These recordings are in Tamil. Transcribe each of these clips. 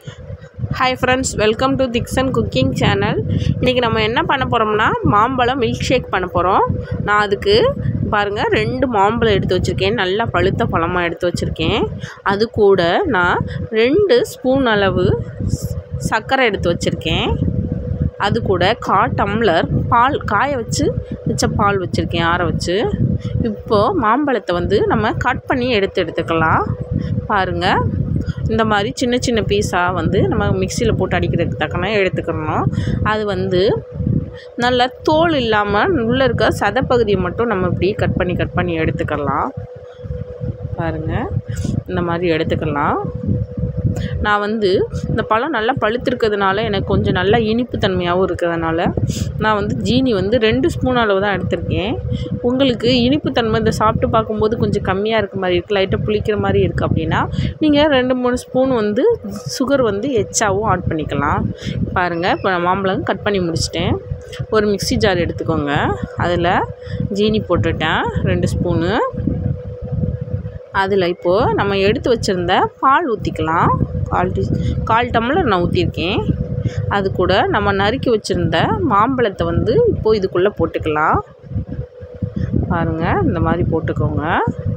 hi friends welcome to Thikshan cooking channel இன்றைக்கி நம்ம என்ன பண்ண போகிறோம்னா மாம்பழம் மில்க் ஷேக் பண்ண போகிறோம் நான் அதுக்கு பாருங்கள் ரெண்டு மாம்பழம் எடுத்து வச்சுருக்கேன் நல்லா பழுத்த பழமாக எடுத்து வச்சுருக்கேன் அது கூட நான் ரெண்டு ஸ்பூன் அளவு ஸ்- சர்க்கரை எடுத்து வச்சுருக்கேன் அது கூட கா டம்ளர் பால் காய வச்சு வச்ச பால் வச்சுருக்கேன் ஆற வச்சு இப்போது மாம்பழத்தை வந்து நம்ம கட் பண்ணி எடுத்து எடுத்துக்கலாம் பாருங்கள் இந்த மாதிரி சின்ன சின்ன பீஸாக வந்து நம்ம மிக்சியில் போட்டு அடிக்கிறதுக்கு தக்கன எடுத்துக்கணும் அது வந்து நல்லா தோல் இல்லாமல் உள்ளே இருக்க சதப்பகுதியை மட்டும் நம்ம இப்படி கட் பண்ணி கட் பண்ணி எடுத்துக்கலாம் பாருங்கள் இந்த மாதிரி எடுத்துக்கலாம் நான் வந்து இந்த பழம் நல்லா பழுத்திருக்கிறதுனால எனக்கு கொஞ்சம் நல்லா இனிப்பு தன்மையாகவும் இருக்கிறதுனால நான் வந்து ஜீனி வந்து ரெண்டு ஸ்பூன் அளவு தான் எடுத்திருக்கேன் உங்களுக்கு இனிப்பு தன்மை இந்த சாப்பிட்டு பார்க்கும்போது கொஞ்சம் கம்மியாக இருக்க மாதிரி இருக்குது லைட்டாக புளிக்கிற மாதிரி இருக்குது அப்படின்னா நீங்கள் ரெண்டு மூணு ஸ்பூன் வந்து சுகர் வந்து எச்சாவும் ஆட் பண்ணிக்கலாம் பாருங்கள் இப்போ நான் மாம்பழம் கட் பண்ணி முடிச்சிட்டேன் ஒரு மிக்ஸி ஜார் எடுத்துக்கோங்க அதில் ஜீனி போட்டுட்டேன் ரெண்டு ஸ்பூனு அதில் இப்போது நம்ம எடுத்து வச்சுருந்த பால் ஊற்றிக்கலாம் கால் டீ கால் டம்ளர் நான் ஊற்றிருக்கேன் அது கூட நம்ம நறுக்கி வச்சுருந்த மாம்பழத்தை வந்து இப்போது இதுக்குள்ளே போட்டுக்கலாம் பாருங்கள் இந்த மாதிரி போட்டுக்கோங்க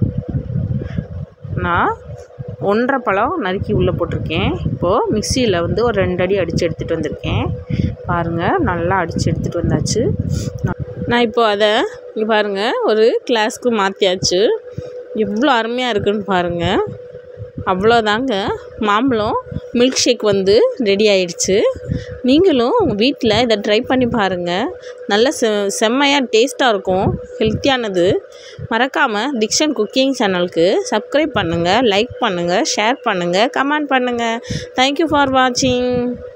நான் ஒன்றரை பழம் நறுக்கி உள்ளே போட்டிருக்கேன் இப்போது மிக்சியில் வந்து ஒரு ரெண்டு அடி அடித்து எடுத்துகிட்டு வந்திருக்கேன் பாருங்கள் நல்லா அடித்து எடுத்துகிட்டு வந்தாச்சு நான் நான் இப்போ அதை இங்கே பாருங்கள் ஒரு கிளாஸ்க்கு மாற்றியாச்சு எவ்வளோ அருமையாக இருக்குன்னு பாருங்கள் அவ்வளோதாங்க மாம்பழம் மில்க் ஷேக் வந்து ரெடி ஆயிடுச்சு நீங்களும் உங்கள் வீட்டில் இதை ட்ரை பண்ணி பாருங்கள் நல்ல செ செம்மையாக டேஸ்ட்டாக இருக்கும் ஹெல்த்தியானது மறக்காமல் திக்ஷன் குக்கிங் சேனலுக்கு சப்ஸ்கிரைப் பண்ணுங்கள் லைக் பண்ணுங்கள் ஷேர் பண்ணுங்கள் கமெண்ட் பண்ணுங்கள் தேங்க்யூ ஃபார் வாட்சிங்